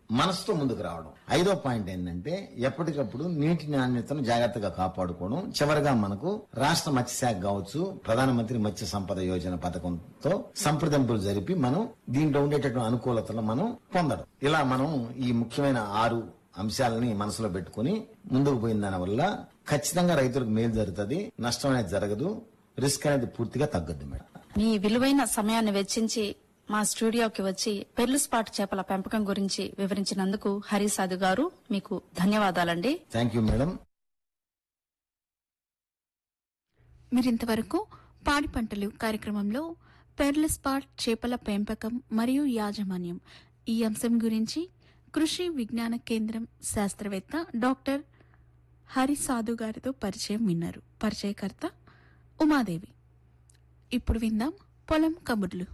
మనసుతో ముందుకు రావడం ఐదో పాయింట్ ఏంటంటే ఎప్పటికప్పుడు నీటి నాణ్యతను జాగ్రత్తగా కాపాడుకోవడం చివరిగా మనకు రాష్ట్ర మత్స్యశాఖ కావచ్చు ప్రధానమంత్రి మత్స్య సంపద యోజన పథకంతో సంప్రదింపులు జరిపి మనం దీంట్లో ఉండేటటువంటి అనుకూలతలు మనం పొందడం ఇలా మనం ఈ ముఖ్యమైన ఆరు అంశాలని మనసులో పెట్టుకుని ముందుకు పోయిన దాని వల్ల ఖచ్చితంగా రైతులకు మేలు జరుగుతుంది నష్టం అనేది జరగదు రిస్క్ అనేది పూర్తిగా తగ్గద్దు మేడం మీ విలువైన సమయాన్ని వెచ్చించి మా స్టూడియోకి వచ్చి పెర్లు స్పాట్ చేపల పెంపకం గురించి వివరించినందుకు హరిసాధు గారు మీకు ధన్యవాదాలండి థ్యాంక్ యూ మేడం మీరింతవరకు పాడి పంటలు కార్యక్రమంలో పెర్ల్ స్పాట్ చేపల పెంపకం మరియు యాజమాన్యం ఈ అంశం గురించి కృషి విజ్ఞాన కేంద్రం శాస్త్రవేత్త డాక్టర్ హరి సాధు గారితో పరిచయం విన్నారు పరిచయకర్త ఉమాదేవి ఇప్పుడు విందాం పొలం కబుర్లు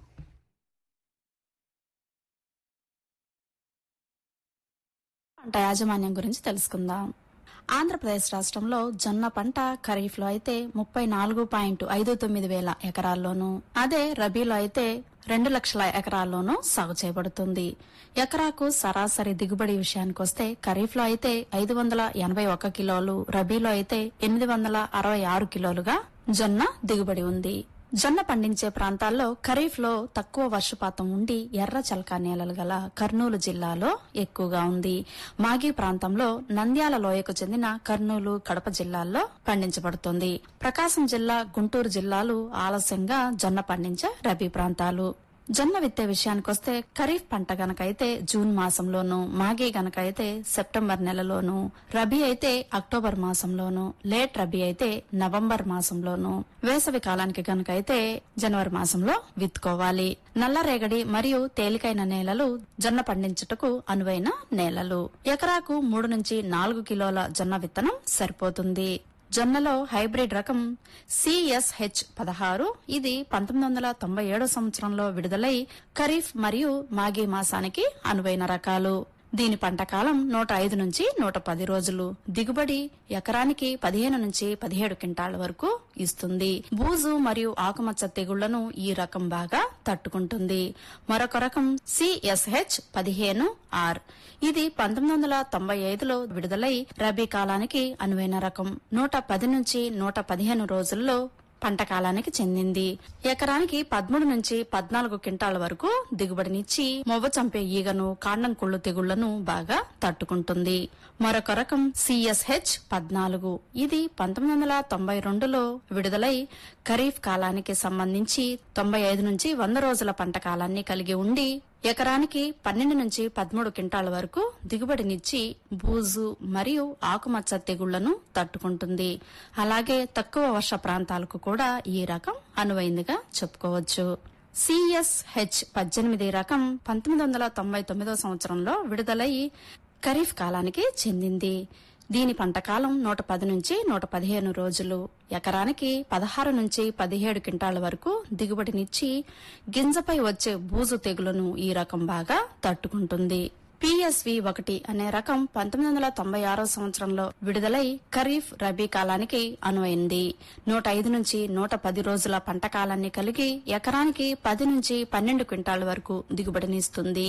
పంట యాజమాన్యం గురించి తెలుసుకుందాం ఆంధ్రప్రదేశ్ రాష్ట్రంలో జొన్న పంట ఖరీఫ్ లో అయితే ముప్పై నాలుగు పాయింట్ ఐదు తొమ్మిది వేల ఎకరాల్లోనూ అదే రబీలో అయితే రెండు లక్షల ఎకరాల్లోనూ సాగు చేయబడుతుంది ఎకరాకు సరాసరి దిగుబడి విషయానికొస్తే ఖరీఫ్ లో అయితే ఐదు వందల ఎనభై ఒక్క కిలోలు రబీలో అయితే ఎనిమిది వందల అరవై ఆరు కిలోలుగా జొన్న దిగుబడి ఉంది జొన్న పండించే ప్రాంతాల్లో ఖరీఫ్ లో తక్కువ వర్షపాతం ఉండి ఎర్ర చలకా నేలలు గల కర్నూలు జిల్లాలో ఎక్కువగా ఉంది మాగి ప్రాంతంలో నంద్యాల లోయకు చెందిన కర్నూలు కడప జిల్లాల్లో పండించబడుతుంది ప్రకాశం జిల్లా గుంటూరు జిల్లాలు ఆలస్యంగా జొన్న పండించే రబీ ప్రాంతాలు జొన్న విత్తే విషయానికొస్తే ఖరీఫ్ పంట గనకైతే జూన్ మాసంలోను మాగి గనకైతే సెప్టెంబర్ నెలలోను రబీ అయితే అక్టోబర్ మాసంలోను లేట్ రబీ అయితే నవంబర్ మాసంలోను వేసవి కాలానికి గనకైతే జనవరి మాసంలో విత్తుకోవాలి నల్లరేగడి మరియు తేలికైన నేలలు జొన్న పండించుటకు అనువైన నేలలు ఎకరాకు మూడు నుంచి నాలుగు కిలోల జొన్న విత్తనం సరిపోతుంది జొన్నలో హైబ్రిడ్ రకం సిఎస్హెచ్ పదహారు ఇది పంతొమ్మిది వందల తొంభై ఏడో సంవత్సరంలో విడుదలై ఖరీఫ్ మరియు మాఘీ మాసానికి అనువైన రకాలు దీని పంట కాలం నూట ఐదు నుంచి నూట పది రోజులు దిగుబడి ఎకరానికి పదిహేను నుంచి పదిహేడు క్వింటాల వరకు ఇస్తుంది బూజు మరియు ఆకుమచ్చ తెగుళ్లను ఈ రకం బాగా తట్టుకుంటుంది మరొక రకం సిఎస్హెచ్ పదిహేను ఆర్ ఇది పంతొమ్మిది వందల తొంభై ఐదులో విడుదలై రబీ కాలానికి అనువైన రకం నూట పది నుంచి నూట పదిహేను రోజుల్లో పంట కాలానికి చెందింది ఎకరానికి పదమూడు నుంచి పద్నాలుగు క్వింటాల వరకు దిగుబడినిచ్చి మొవ్వ చంపే ఈగను కాండం కుళ్ళు తెగుళ్లను బాగా తట్టుకుంటుంది మరొక రకం సిఎస్హెచ్ పద్నాలుగు ఇది పంతొమ్మిది వందల తొంభై రెండులో విడుదలై ఖరీఫ్ కాలానికి సంబంధించి తొంభై ఐదు నుంచి వంద రోజుల పంట కాలాన్ని కలిగి ఉండి ఎకరానికి పన్నెండు నుంచి పదమూడు క్వింటాల వరకు దిగుబడినిచ్చి బూజు మరియు ఆకుమచ్చ తెగుళ్లను తట్టుకుంటుంది అలాగే తక్కువ వర్ష ప్రాంతాలకు కూడా ఈ రకం అనువైందిగా చెప్పుకోవచ్చు సిఎస్హెచ్ పద్దెనిమిది రకం పంతొమ్మిది వందల తొంభై తొమ్మిదో సంవత్సరంలో విడుదలై ఖరీఫ్ కాలానికి చెందింది దీని పంటకాలం నూట పది నుంచి నూట పదిహేను రోజులు ఎకరానికి పదహారు నుంచి పదిహేడు క్వింటాల వరకు దిగుబడినిచ్చి గింజపై వచ్చే బూజు తెగులను ఈ రకం బాగా తట్టుకుంటుంది పిఎస్వి ఒకటి అనే రకం పంతొమ్మిది వందల తొంభై ఆరో సంవత్సరంలో విడుదలై ఖరీఫ్ రబీ కాలానికి అనువైంది నూట ఐదు నుంచి నూట పది రోజుల పంట కాలాన్ని కలిగి ఎకరానికి పది నుంచి పన్నెండు క్వింటాల వరకు దిగుబడినిస్తుంది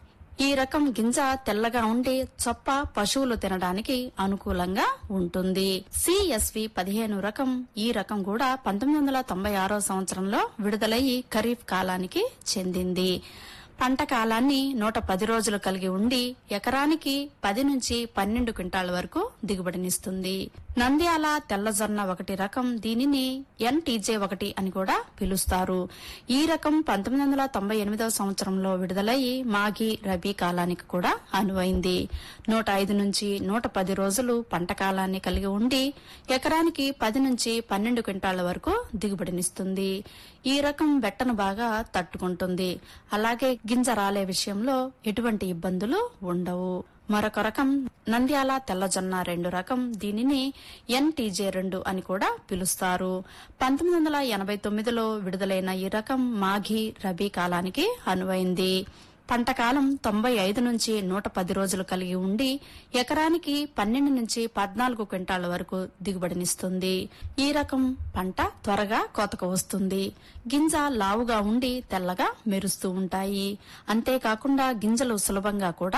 ఈ రకం గింజ తెల్లగా ఉండి చొప్ప పశువులు తినడానికి అనుకూలంగా ఉంటుంది సిఎస్వి పదిహేను రకం ఈ రకం కూడా పంతొమ్మిది వందల తొంభై ఆరో సంవత్సరంలో విడుదలయ్యి ఖరీఫ్ కాలానికి చెందింది పంట కాలాన్ని నూట పది రోజులు కలిగి ఉండి ఎకరానికి పది నుంచి పన్నెండు క్వింటాల వరకు దిగుబడినిస్తుంది నంద్యాల తెల్లజొన్న ఒకటి రకం దీనిని ఎన్టీజే ఒకటి అని కూడా పిలుస్తారు ఈ రకం పంతొమ్మిది వందల తొంభై ఎనిమిదవ సంవత్సరంలో విడుదలయ్యి మాఘి రబీ కాలానికి కూడా అనువైంది నూట ఐదు నుంచి నూట పది రోజులు పంట కాలాన్ని కలిగి ఉండి ఎకరానికి పది నుంచి పన్నెండు క్వింటాల వరకు దిగుబడినిస్తుంది ఈ రకం బెట్టను బాగా తట్టుకుంటుంది అలాగే గింజ రాలే విషయంలో ఎటువంటి ఇబ్బందులు ఉండవు మరొక రకం నంద్యాల తెల్లజొన్న రెండు రకం దీనిని ఎన్టీజే రెండు అని కూడా పిలుస్తారు పంతొమ్మిది వందల ఎనభై తొమ్మిదిలో విడుదలైన ఈ రకం మాఘీ రబీ కాలానికి అనువైంది పంట కాలం తొంభై ఐదు నుంచి నూట పది రోజులు కలిగి ఉండి ఎకరానికి పన్నెండు నుంచి పద్నాలుగు క్వింటాల వరకు దిగుబడినిస్తుంది ఈ రకం పంట త్వరగా కోతకు వస్తుంది గింజ లావుగా ఉండి తెల్లగా మెరుస్తూ ఉంటాయి అంతేకాకుండా గింజలు సులభంగా కూడా